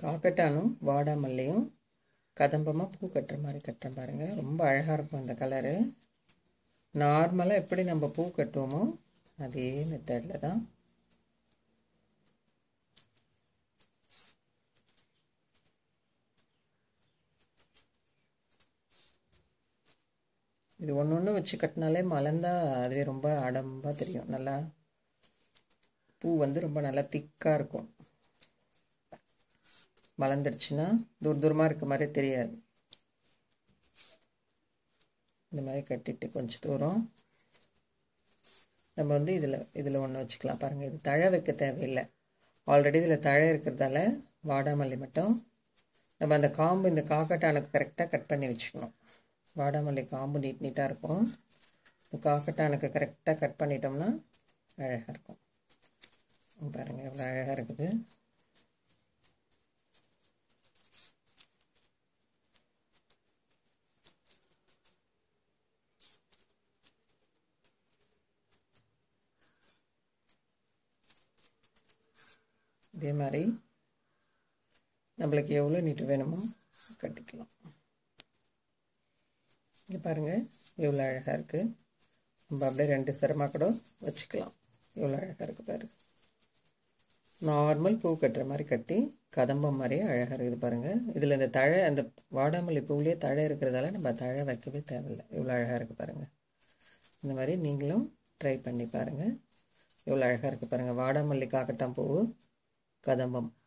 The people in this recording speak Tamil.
காக்கட்டானும் வாடாமல்லியும் கதம்பமாக பூ கட்டுற மாதிரி கட்டுறேன் பாருங்கள் ரொம்ப அழகாக இருக்கும் அந்த கலரு நார்மலாக எப்படி நம்ம பூ கட்டுவோமோ அதே மெத்தடில் தான் இது ஒன்று ஒன்று வச்சு கட்டினாலே மலர்ந்தா அதுவே ரொம்ப அடம்பாக தெரியும் நல்லா பூ வந்து ரொம்ப நல்லா திக்காக இருக்கும் மலர்ந்துடுச்சுன்னா தூர தூரமாக இருக்க மாதிரி தெரியாது இந்த மாதிரி கட்டிட்டு கொஞ்சம் தூரம் நம்ம வந்து இதில் இதில் ஒன்று வச்சுக்கலாம் பாருங்கள் இது தழை வைக்க தேவையில்லை ஆல்ரெடி இதில் தழை இருக்கிறதால வாடாமல்லி மட்டும் நம்ம அந்த காம்பு இந்த காக்கட்டானுக்கு கரெக்டாக கட் பண்ணி வச்சுக்கணும் வாடாமல்லி காம்பு நீட் நீட்டாக இருக்கும் இந்த காக்கட்டானுக்கு கரெக்டாக கட் பண்ணிட்டோம்னா அழகாக இருக்கும் பாருங்கள் எவ்வளோ அழகாக இருக்குது இதே மாதிரி நம்மளுக்கு எவ்வளோ நீட்டு வேணுமோ கட்டிக்கலாம் இங்கே பாருங்கள் எவ்வளோ அழகாக இருக்குது நம்ம அப்படியே ரெண்டு சிரமாக கூட வச்சுக்கலாம் எவ்வளோ அழகாக இருக்குது பாரு நார்மல் பூ கட்டுற மாதிரி கட்டி கதம்பம் மாதிரியே அழகாக இருக்குது பாருங்கள் இதில் இந்த தழை அந்த வாடாமல்லி பூவிலே தழை இருக்கிறதால நம்ம தழை வைக்கவே தேவையில்லை இவ்வளோ அழகாக இருக்குது பாருங்கள் இந்த மாதிரி நீங்களும் ட்ரை பண்ணி பாருங்கள் எவ்வளோ அழகாக இருக்குது பாருங்கள் வாடாமல்லி காக்கட்டான் பூ கதம்பம்